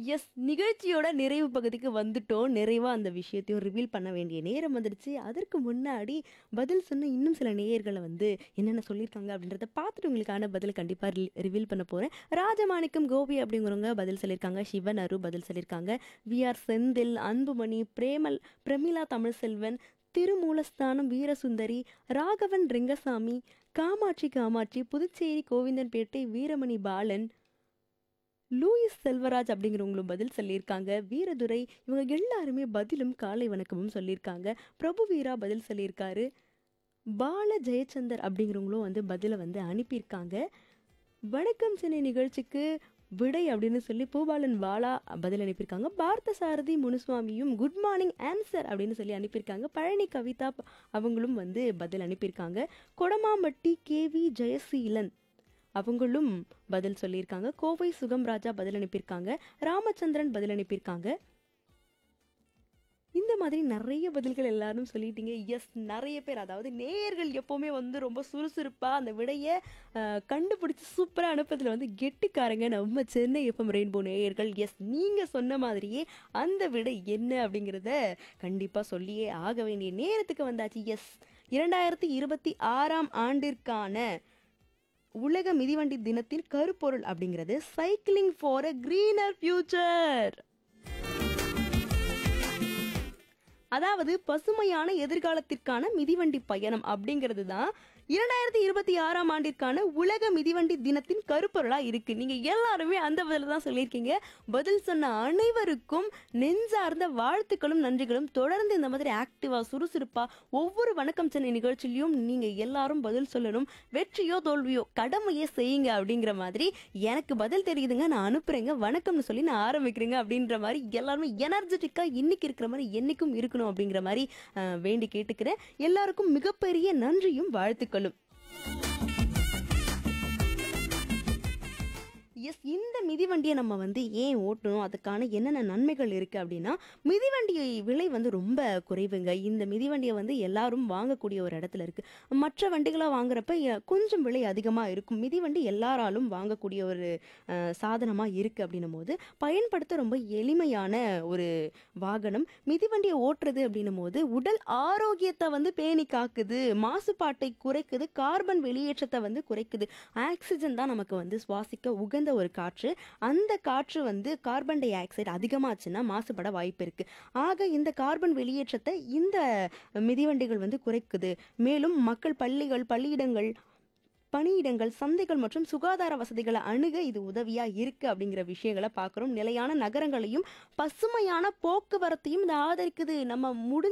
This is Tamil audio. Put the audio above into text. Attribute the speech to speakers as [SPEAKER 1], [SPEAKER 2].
[SPEAKER 1] எஸ் நிகழ்ச்சியோட நிறைவு பகுதிக்கு வந்துட்டோம் நிறைவா அந்த விஷயத்தையும் ரிவீல் பண்ண வேண்டிய நேரம் வந்துடுச்சு அதற்கு முன்னாடி பதில் சொன்ன இன்னும் சில நேயர்களை வந்து என்னென்ன சொல்லியிருக்காங்க அப்படின்றத பார்த்துட்டு உங்களுக்கான பதில் கண்டிப்பாக ரிவீல் பண்ண போகிறேன் ராஜமாணிக்கம் கோபி அப்படிங்கிறவங்க பதில் சொல்லியிருக்காங்க சிவன் அரு பதில் சொல்லியிருக்காங்க V R Senthil Anbumani Premal Pramila Tamilselvan Thirumoolasthanam Veerasundari Raghavan Rengasamy Kamatchi Kamatchi Puducherry Govindanpettai Veeramani Balan Louis Selvaraj அப்படிங்கிறவங்களும் பதில் சொல்லியிருக்காங்க வீரதுரை இவங்க எல்லாருமே பதிலும் காலை வணக்கமும் சொல்லியிருக்காங்க பிரபு வீரா பதில் சொல்லியிருக்காரு பால ஜெயச்சந்தர் அப்படிங்கிறவங்களும் வந்து பதிலை வந்து அனுப்பியிருக்காங்க வணக்கம் சென்னை நிகழ்ச்சிக்கு விடை அப்படின்னு சொல்லி பூபாலன் பாலா பதில் அனுப்பியிருக்காங்க பார்த்த சாரதி முனுசுவாமியும் குட் மார்னிங் ஆன்சர் அப்படின்னு சொல்லி அனுப்பியிருக்காங்க பழனி கவிதா அவங்களும் வந்து பதில் அனுப்பியிருக்காங்க கொடமாம்பட்டி கேவி ஜெயசீலன் அவங்களும் பதில் சொல்லியிருக்காங்க கோவை சுகம் ராஜா பதில் அனுப்பியிருக்காங்க ராமச்சந்திரன் பதில் அனுப்பியிருக்காங்க இந்த மாதிரி நிறைய பதில்கள் எல்லாரும் சொல்லிட்டீங்க எஸ் நிறைய பேர் அதாவது நேயர்கள் எப்போவுமே வந்து ரொம்ப சுறுசுறுப்பாக அந்த விடையை அஹ், கண்டுபிடிச்சு சூப்பராக அனுப்புறதுல வந்து கெட்டிக்காரங்க நம்ம சென்னை எஃப்எம் ரெயின்போ நேயர்கள் எஸ் நீங்கள் சொன்ன மாதிரியே அந்த விடை என்ன அப்படிங்கிறத கண்டிப்பாக சொல்லியே ஆக வேண்டிய நேரத்துக்கு வந்தாச்சு எஸ் இரண்டாயிரத்தி இருபத்தி ஆறாம் ஆண்டிற்கான உலக மிதிவண்டி தினத்தின் கருப்பொருள் அப்படிங்கிறது cycling for a greener future அதாவது பசுமையான எதிர்காலத்திற்கான மிதிவண்டி பயணம் அப்படிங்கிறது தான் இரண்டாயிரத்தி இருபத்தி ஆறாம் ஆண்டிற்கான உலக மிதிவண்டி தினத்தின் கருப்பொருளா இருக்கு நீங்க எல்லாருமே அந்த பதில தான் சொல்லியிருக்கீங்க பதில் சொன்ன அனைவருக்கும் நெஞ்சார்ந்த வாழ்த்துக்களும் நன்றிகளும் தொடர்ந்து இந்த மாதிரி ஆக்டிவா சுறுசுறுப்பா ஒவ்வொரு வணக்கம் சென்னை நிகழ்ச்சியிலையும் நீங்க எல்லாரும் பதில் சொல்லணும் வெற்றியோ தோல்வியோ கடமையே செய்யுங்க அப்படிங்கிற மாதிரி எனக்கு பதில் தெரியுதுங்க நான் அனுப்புறேங்க வணக்கம்னு சொல்லி நான் ஆரம்பிக்கிறேங்க அப்படின்ற மாதிரி எல்லாருமே எனர்ஜெட்டிக்கா இன்னைக்கு இருக்கிற மாதிரி என்னைக்கும் இருக்கணும் அப்படிங்கிற மாதிரி அஹ், வேண்டி கேட்டுக்கிறேன் எல்லாருக்கும் மிகப்பெரிய நன்றியும் வாழ்த்துக்களும் எஸ் இந்த மிதிவண்டியை நம்ம வந்து ஏன் ஓட்டணும் அதுக்கான என்னென்ன நன்மைகள் இருக்குது அப்படின்னா மிதிவண்டி விலை வந்து ரொம்ப குறைவுங்க இந்த மிதிவண்டியை வந்து எல்லாரும் வாங்கக்கூடிய ஒரு இடத்துல இருக்குது மற்ற வண்டிகளாக வாங்குறப்ப எ- கொஞ்சம் விலை அதிகமாக இருக்கும் மிதிவண்டி எல்லாராலும் வாங்கக்கூடிய ஒரு சாதனமாக இருக்குது அப்படின்னும் போது பயன்படுத்த ரொம்ப எளிமையான ஒரு வாகனம் மிதிவண்டியை ஓட்டுறது அப்படின்னும் போது உடல் ஆரோக்கியத்தை வந்து பேணி காக்குது மாசுபாட்டை குறைக்குது கார்பன் வெளியேற்றத்தை வந்து குறைக்குது ஆக்சிஜன் தான் நமக்கு வந்து சுவாசிக்க உகந்த ஒரு காற்று அந்த காற்று வந்து கார்பன் டை ஆக்சைடு அதிகமாச்சுன்னா மாசுபட வாய்ப்பு இருக்கு ஆக இந்த கார்பன் வெளியேற்றத்தை இந்த மிதிவண்டிகள் வந்து குறைக்குது மேலும் மக்கள் பள்ளிகள் பள்ளியிடங்கள் பணியிடங்கள் சந்தைகள் மற்றும் சுகாதார வசதிகளை அணுக இது உதவியா இருக்கு அப்படிங்கிற விஷயங்களை பார்க்குறோம் நிலையான நகரங்களையும் பசுமையான போக்குவரத்தையும் இது ஆதரிக்குது நம்ம முடிஞ்ச